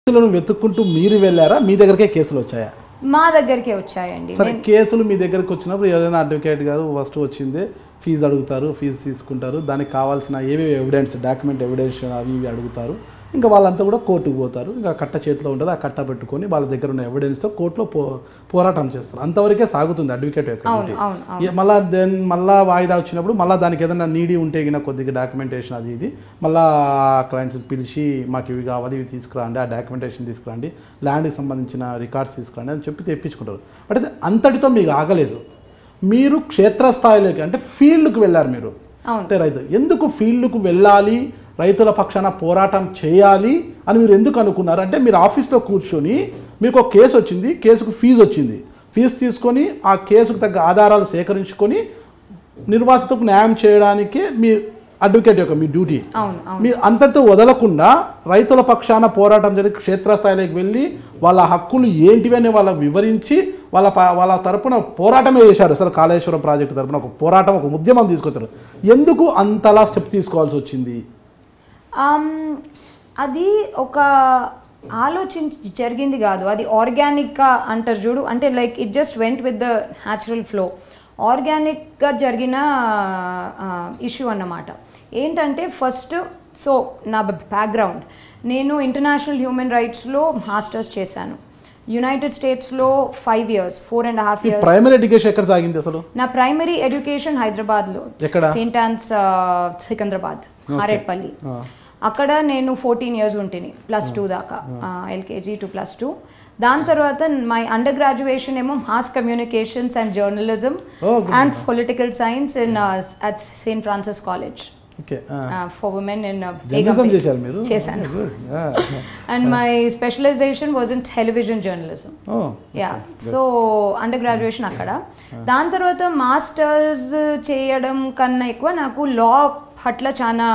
కేసులను వెతుక్కుంటూ మీరు వెళ్ళారా మీ దగ్గరకే కేసులు వచ్చాయా మా దగ్గరికే వచ్చాయండి సరే కేసులు మీ దగ్గరకు వచ్చినప్పుడు ఏదైనా అడ్వకేట్ గారు ఫస్ట్ వచ్చింది ఫీజు అడుగుతారు ఫీజు తీసుకుంటారు దానికి కావాల్సిన ఏవేవి ఎవిడెన్స్ డాక్యుమెంట్ ఎవిడెన్స్ అవి ఇవి అడుగుతారు ఇంకా వాళ్ళంతా కూడా కోర్టుకు పోతారు ఇంకా కట్ట చేతిలో ఉంటుంది ఆ కట్ట పెట్టుకొని వాళ్ళ దగ్గర ఉన్న ఎవిడెన్స్తో కోర్టులో పో పోరాటం చేస్తారు అంతవరకే సాగుతుంది అడ్వకేట్ యొక్క అవును duty. అవును అవును ఏ- మళ్ళా దెన్ మళ్ళా వాయిదా వచ్చినప్పుడు మళ్ళీ దానికి ఏదైనా నీడి ఉంటే గిన కొద్దిగా డాక్యుమెంటేషన్ అది ఇది మళ్ళా క్లయింట్స్ని పిలిచి మాకు ఇవి కావాలి ఇవి తీసుకురండి ఆ డాక్యుమెంటేషన్ తీసుకురండి ల్యాండ్కి సంబంధించిన రికార్డ్స్ తీసుకురండి అని చెప్పి తెప్పించుకుంటారు బట్ అది అంతటితో మీకు ఆగలేదు మీరు క్షేత్రస్థాయిలోకి అంటే ఫీల్డ్కి వెళ్ళారు మీరు అవును అంటే రైతు ఎందుకు ఫీల్డ్కు వెళ్ళాలి రైతుల పక్షాన పోరాటం చేయాలి అని మీరు ఎందుకు అనుకున్నారు అంటే మీరు ఆఫీస్లో కూర్చొని మీకు ఒక కేసు వచ్చింది కేసుకు ఫీజు వచ్చింది ఫీజు తీసుకొని ఆ కేసుకు తగ్గ ఆధారాలు సేకరించుకొని నిర్వాసితకు న్యాయం చేయడానికి మీ అడ్వకేట్ యొక్క మీ డ్యూటీ అవును అవును మీ అంతటితో వదలకుండా రైతుల పక్షాన పోరాటం జరిగి క్షేత్రస్థాయిలోకి వెళ్ళి వాళ్ళ హక్కులు ఏంటివి అని వాళ్ళకు వివరించి వాళ్ళ ప- వాళ్ళ తరపున పోరాటమే చేశారు అసలు కాళేశ్వరం ప్రాజెక్టు తరపున ఒక పోరాటం ఒక ఉద్యమం తీసుకొచ్చారు ఎందుకు అంతలా స్టెప్ తీసుకోవాల్సి వచ్చింది ఆమ్, అది ఒక ఆలోచించి జరిగింది కాదు అది ఆర్గానిక్గా అంటారు చూడు అంటే like it just went with the natural flow ఆర్గానిక్గా జరిగిన ఇష్యూ అన్నమాట ఏంటంటే ఫస్ట్ సో నా బ్యాక్గ్రౌండ్ నేను ఇంటర్నేషనల్ హ్యూమన్ రైట్స్లో మాస్టర్స్ చేశాను యునైటెడ్ స్టేట్స్లో five years four and half మీ ఇయర్స్ ప్రైమరీ ఎడ్యుకేషన్ ఎక్కడ సాగింది అసలు నా ప్రైమరీ ఎడ్యుకేషన్ హైదరాబాద్లో ఎక్కడ? సెయింట్ ఆన్స్ సికింద్రాబాద్ హారేపల్లి ఆ. అక్కడ నేను ఫోర్టీన్ ఇయర్స్ ఉంటుంది ప్లస్ టూ దాకా ఎల్కేజీ టు ప్లస్ టూ దాని తర్వాత మై అండర్ గ్రాడ్యుయేషన్ ఏమో mass communications and journalism Oh, good. And political science in at Saint Francis college okay for women in journalism చేశారు మీరు చేశాను Good. Ah. And my specialization was in television journalism Oh, yeah so under graduation అక్కడ దాని తర్వాత masters చేయడం కన్నా ఎక్కువ నాకు లా పట్ల చాలా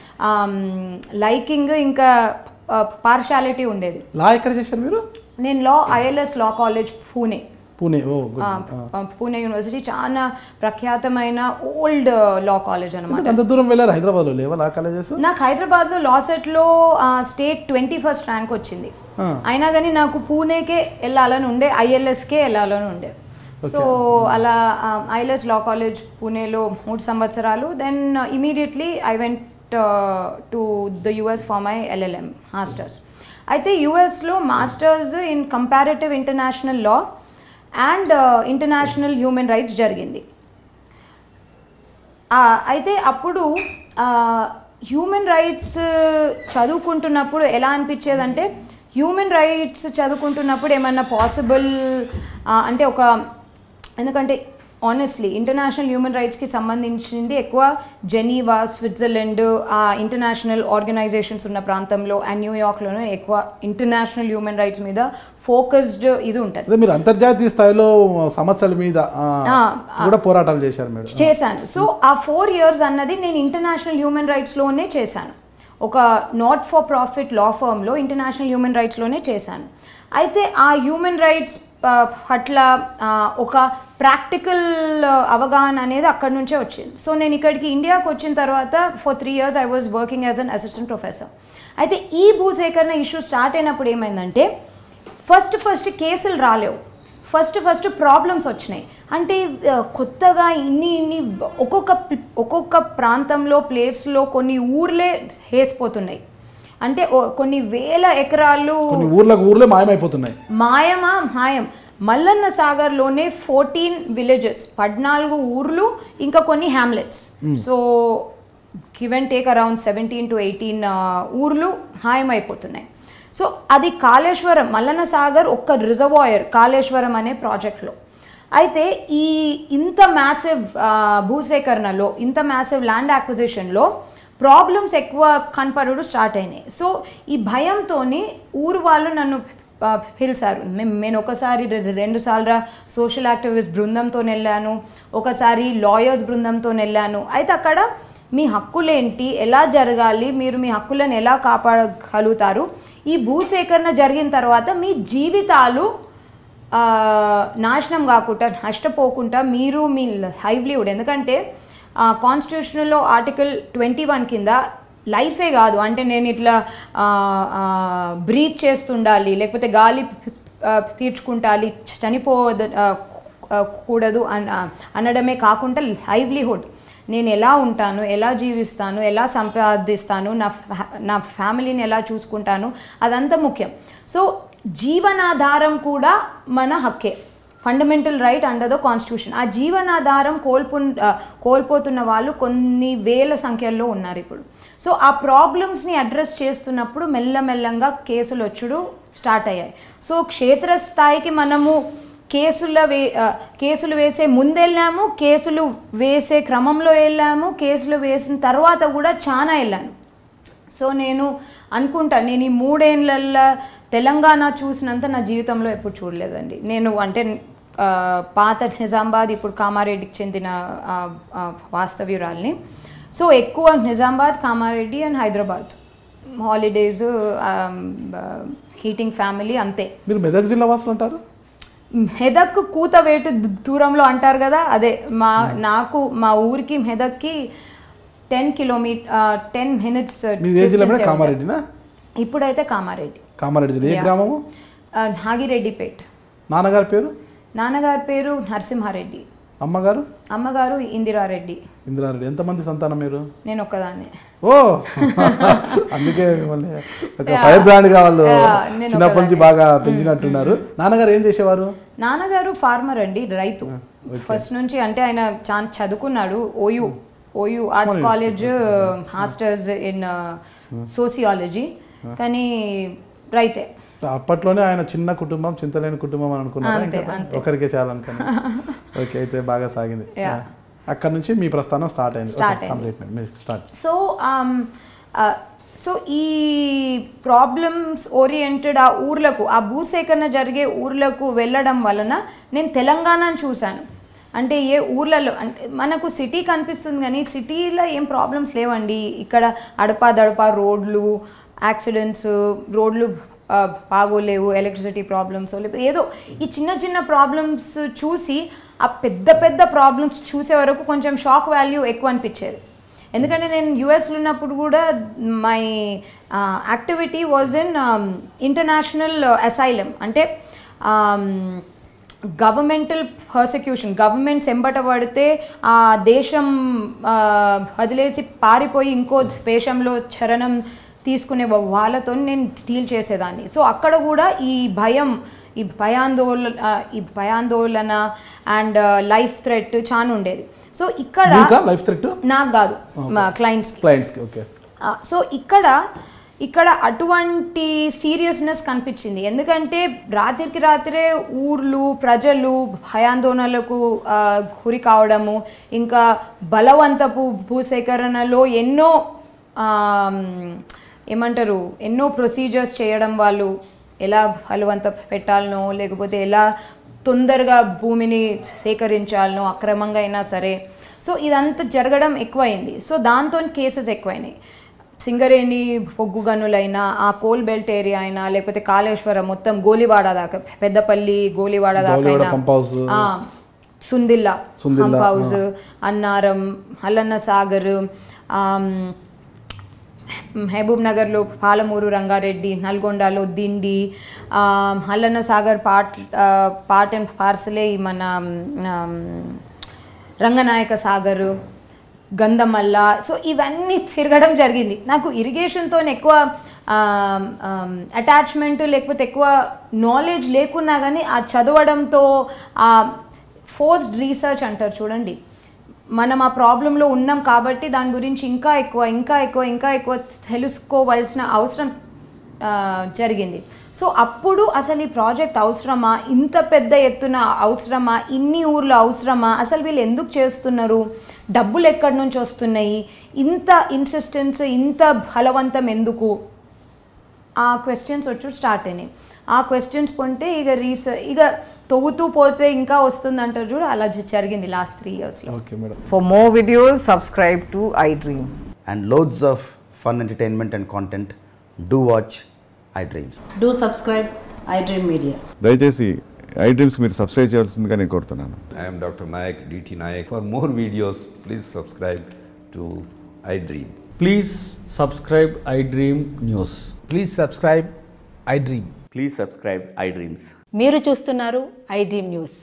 లైకింగ్ ఇంకా పార్షాలిటీ ఉండేది లా ఎక్కడ చేశారు మీరు నేను law ILS law college Pune Pune oh good ఆ, ఆ, పూణే యూనివర్సిటీ చాలా ప్రఖ్యాతమైన ఓల్డ్ లా కాలేజ్ అనమాట ఎందుకు అంత దూరం వెళ్ళారు హైదరాబాద్లో లేవా లా కాలేజెస్ నాకు హైదరాబాద్లో లా సెట్లో స్టేట్ ట్వంటీ ఫస్ట్ ర్యాంక్ వచ్చింది అయినా కానీ నాకు పూణేకే వెళ్ళాలని ఉండే ఐఎల్ఎస్కే వెళ్ళాలని ఉండే సో అలా ఐఎల్ఎస్ లా కాలేజ్ పూణేలో మూడు సంవత్సరాలు then immediately I went to the US for my LLM masters అయితే యుఎస్లో masters in comparative international law and international human rights జరిగింది ఆ, అయితే అప్పుడు హ్యూమన్ రైట్స్ చదువుకుంటున్నప్పుడు ఎలా అనిపించేదంటే హ్యూమన్ రైట్స్ చదువుకుంటున్నప్పుడు ఏమన్నా పాసిబుల్ అంటే ఒక ఎందుకంటే ఆనెస్ట్లీ ఇంటర్నేషనల్ హ్యూమన్ రైట్స్కి సంబంధించింది ఎక్కువ జెనీవా స్విట్జర్లాండ్ ఆ ఇంటర్నేషనల్ ఆర్గనైజేషన్స్ ఉన్న ప్రాంతంలో అండ్ న్యూయార్క్లోనే ఎక్కువ ఇంటర్నేషనల్ హ్యూమన్ రైట్స్ మీద ఫోకస్డ్ ఇది ఉంటుంది అదే మీరు అంతర్జాతీయ స్థాయిలో సమస్యల మీద ఆ, ఆ, కూడా పోరాటాలు చేశారు మేడం చేశాను సో ఆ ఫోర్ ఇయర్స్ అన్నది నేను ఇంటర్నేషనల్ హ్యూమన్ రైట్స్లోనే చేశాను ఒక నాట్ ఫర్ ప్రాఫిట్ లా ఫర్మ్లో ఇంటర్నేషనల్ హ్యూమన్ రైట్స్లోనే చేశాను అయితే ఆ హ్యూమన్ రైట్స్ పట్ల ఆ, ఒక ప్రాక్టికల్ అవగాహన అనేది అక్కడి నుంచే వచ్చింది సో నేను ఇక్కడికి ఇండియాకి వచ్చిన తర్వాత for three years I was working as an assistant professor అయితే ఈ భూసేకరణ ఇష్యూ స్టార్ట్ అయినప్పుడు ఏమైందంటే ఫస్ట్ ఫస్ట్ కేసులు రాలేవు ఫస్ట్ ఫస్ట్ ప్రాబ్లమ్స్ వచ్చినాయి అంటే ఆ, కొత్తగా ఇన్ని ఇన్ని ఒక్కొక్క ప్ల- ఒక్కొక్క ప్రాంతంలో ప్లేస్లో కొన్ని ఊర్లే వేసిపోతున్నాయి అంటే ఓ- కొన్ని వేల ఎకరాలు కొన్ని ఊర్లకు ఊర్లే మాయమైపోతున్నాయి మాయమా మాయం మల్లన్న సాగర్లోనే ఫోర్టీన్ విలేజెస్ పద్నాలుగు ఊర్లు ఇంకా కొన్ని hamlets so give and take around seventeen to eighteen ఊర్లు మాయమైపోతున్నాయి సో అది కాళేశ్వరం మల్లన్న సాగర్ ఒక్క రిజర్వాయర్ కాళేశ్వరం అనే ప్రాజెక్ట్లో అయితే ఈ ఇంత మ్యాసివ్ భూసేకరణలో ఇంత మ్యాసివ్ ల్యాండ్ యాక్విజిషన్లో ప్రాబ్లమ్స్ ఎక్కువ కనపడడు స్టార్ట్ అయినాయి సో ఈ భయంతో ఊరు వాళ్ళు నన్ను ఆ, పిలిచారు నే- నేను ఒకసారి రె- రెండు సార్లు సోషల్ యాక్టివిస్ట్ బృందంతో వెళ్ళాను ఒకసారి లాయర్స్ బృందంతో వెళ్ళాను అయితే అక్కడ మీ హక్కులేంటి ఎలా జరగాలి మీరు మీ హక్కులను ఎలా కాపాడగలుగుతారు ఈ భూసేకరణ జరిగిన తర్వాత మీ జీవితాలు ఆ, నాశనం కాకుండా నష్టపోకుండా మీరు మీ లైవ్లీవుడ్ ఎందుకంటే కాన్స్టిట్యూషనల్లో ఆర్టికల్ ట్వంటీ వన్ కింద లైఫే కాదు అంటే నేను ఇట్లా బ్రీత్ చేస్తుండాలి లేకపోతే గాలి ఆ, పీల్చుకుంటాలి చనిపోద ఆ, ఆ, కూడదు అన్ ఆ, అనడమే కాకుండా లైవ్లీహుడ్ నేను ఎలా ఉంటాను ఎలా జీవిస్తాను ఎలా సంపాదిస్తాను నా ఫ్యా- నా ఫ్యామిలీని ఎలా చూసుకుంటాను అదంతా ముఖ్యం సో జీవనాధారం కూడా మన హక్కే fundamental right under the constitution ఆ జీవనాధారం కోల్పు ఆ, కోల్పోతున్న వాళ్ళు కొన్ని వేల సంఖ్యల్లో ఉన్నారు ఇప్పుడు సో ఆ ప్రాబ్లమ్స్ని అడ్రస్ చేస్తున్నప్పుడు మెల్లమెల్లంగా కేసులు వచ్చుడు స్టార్ట్ అయ్యాయి సో క్షేత్రస్థాయికి మనము కేసుల వే ఆ, కేసులు వేసే ముందెళ్ళాము కేసులు వేసే క్రమంలో వెళ్ళాము కేసులు వేసిన తర్వాత కూడా చాలా వెళ్ళాను సో నేను అనుకుంటా నేను ఈ మూడేళ్ళల్లో తెలంగాణ చూసినంత నా జీవితంలో ఎప్పుడు చూడలేదండి నేను అంటే ఆ, పాత నిజామాబాద్ ఇప్పుడు కామారెడ్డికి చెందిన ఆ, ఆ, వాస్తవ్యురాల్ని సో ఎక్కువ Nizamabad Kamareddy and Hyderabad holidays heating family అంతే మీరు మెదక్ జిల్లా వాసులు అంటారు మెదక్ కూతవేటు ద- దూరంలో అంటారు కదా అదే మా నాకు మా ఊరికి మెదక్కి టెన్ కిలోమీటర్ టెన్ మినిట్స్ మీ ఏ జిల్లా మేడం కామారెడ్డినా ఇప్పుడైతే కామారెడ్డి కామారెడ్డి జిల్లా ఏ Yeah. గ్రామము ఆ, నాగిరెడ్డిపేట్ నాన్నగారి పేరు నాన్నగారి పేరు నరసింహారెడ్డి అమ్మగారు అమ్మగారు ఇందిరారెడ్డి ఇందిరారెడ్డి ఎంతమంది సంతానం మీరు నేను ఒక్కదాన్నే ఓ అందుకే మిమ్మల్ని ఒక ఫైర్ బ్రాండ్ గా వాళ్ళు Yeah, నేను చిన్నప్పటి నుంచి బాగా పెంచినట్టున్నారు నాన్నగారు ఏం చేసేవారు నాన్నగారు ఫార్మర్ అండి రైతు ఫస్ట్ నుంచి అంటే ఆయన చాలా చదువుకున్నాడు OU OU arts college masters in sociology కానీ రైతే అప్పట్లోనే ఆయన చిన్న కుటుంబం చింతలేని కుటుంబం అని అనుకున్నారు అంతే, ఇంకా అంతే. ఒకరికే చాలనుకున్నా ఓకే అయితే బాగా సాగింది Yeah. అక్కడ నుంచి మీ ప్రస్థానం స్టార్ట్ అయింది Start అయింది. కంప్లీట్ మీరు స్టార్ట్ సో సో ఈ ప్రాబ్లమ్స్ ఓరియంటెడ్ ఆ ఊర్లకు ఆ భూసేకరణ జరిగే ఊర్లకు వెళ్ళడం వలన నేను తెలంగాణను చూశాను అంటే ఏ ఊర్లలో అంటే మనకు సిటీ కనిపిస్తుంది కానీ సిటీలో ఏం ప్రాబ్లమ్స్ లేవండి ఇక్కడ అడపా దడపా రోడ్లు యాక్సిడెంట్స్ రోడ్లు ఆ, బాగోలేవు ఎలక్ట్రిసిటీ ప్రాబ్లమ్స్ లేకపోతే ఏదో ఈ చిన్న చిన్న ప్రాబ్లమ్స్ చూసి ఆ పెద్ద పెద్ద ప్రాబ్లమ్స్ చూసే వరకు కొంచెం షాక్ వాల్యూ ఎక్కువ అనిపించేది ఎందుకంటే నేను యుఎస్లో ఉన్నప్పుడు కూడా my activity was in international asylum అంటే గవర్నమెంటల్ పర్సిక్యూషన్ గవర్నమెంట్స్ ఎంబట పడితే ఆ దేశం ఆ, వదిలేసి పారిపోయి ఇంకో దేశంలో చరణం తీసుకునే వాళ్ళతో నేను డీల్ చేసేదాన్ని సో అక్కడ కూడా ఈ భయం ఈ భయాందోళన ఆ, ఈ భయాందోళన అండ్ లైఫ్ థ్రెట్ చాలా ఉండేది సో ఇక్కడ మీకా లైఫ్ థ్రెట్ నాకు కాదు మా క్లయింట్స్కి క్లయింట్స్కి ఓకే సో ఇక్కడ ఇక్కడ అటువంటి సీరియస్నెస్ కనిపించింది ఎందుకంటే రాత్రికి రాత్రే ఊర్లు ప్రజలు భయాందోళనలకు ఆ, గురి కావడము ఇంకా బలవంతపు భూసేకరణలో ఎన్నో ఆమ్, ఏమంటారు ఎన్నో ప్రొసీజర్స్ చేయడం వాళ్ళు ఎలా బలవంత పెట్టాలనో లేకపోతే ఎలా తొందరగా భూమిని సేకరించాలనో అక్రమంగా అయినా సరే సో ఇదంతా జరగడం ఎక్కువైంది సో దాంతో కేసెస్ ఎక్కువైనాయి సింగరేణి పొగ్గు గనులైనా ఆ కోల్ బెల్ట్ ఏరియా అయినా లేకపోతే కాళేశ్వరం మొత్తం గోలివాడ దాకా పెద్దపల్లి గోలివాడ దాకా గోలివాడ అయినా, పంప్ హౌస్. ఆ, సుందిల్లా సుందిల్లా, పంప్ హౌస్ అన్నారం అల్లన్న సాగర్ ఆమ్, మహబూబ్ నగర్లో పాలమూరు రంగారెడ్డి నల్గొండలో దిండి ఆ, మల్లన్న సాగర్ పార్ట్ ఆ, పార్ట్ అండ్ పార్సలే ఈ మన ఆమ్, రంగనాయక సాగర్ గంధమల్ల సో ఇవన్నీ తిరగడం జరిగింది నాకు ఇరిగేషన్తో ఎక్కువ అటాచ్మెంట్ లేకపోతే ఎక్కువ నాలెడ్జ్ లేకున్నా కానీ ఆ చదవడంతో ఆ ఫోర్స్డ్ రీసెర్చ్ అంటారు చూడండి మనం ఆ ప్రాబ్లంలో ఉన్నాం కాబట్టి దాని గురించి ఇంకా ఎక్కువ ఇంకా ఎక్కువ ఇంకా ఎక్కువ తెలుసుకోవాల్సిన అవసరం ఆ, జరిగింది సో అప్పుడు అసలు ఈ ప్రాజెక్ట్ అవసరమా ఇంత పెద్ద ఎత్తున అవసరమా ఇన్ని ఊర్లు అవసరమా అసలు వీళ్ళు ఎందుకు చేస్తున్నారు డబ్బులు ఎక్కడి నుంచి వస్తున్నాయి ఇంత ఇన్సిస్టెన్స్ ఇంత బలవంతం ఎందుకు ఆ క్వశ్చన్స్ వచ్చి స్టార్ట్ అయినాయి ఆ క్వశ్చన్స్ పొంటే ఇక రీసెర్చ్ ఇక తవ్వుతూ పోతే ఇంకా వస్తుంది అంటారు చూడు అలా జ- జరిగింది లాస్ట్ త్రీ ఇయర్స్లో okay madam For more videos, subscribe to iDream. and loads of fun entertainment and content, do watch iDreams. Do subscribe iDream Media. దయచేసి ఐ డ్రీమ్స్కి మీరు సబ్స్క్రైబ్ చేయాల్సిందిగా నేను కోరుతున్నాను I am Dr. Nayak, DT Nayak. For more videos, please subscribe to iDream. Please subscribe iDream News. Please subscribe iDream. Please subscribe iDreams. మీరు చూస్తున్నారు I dream news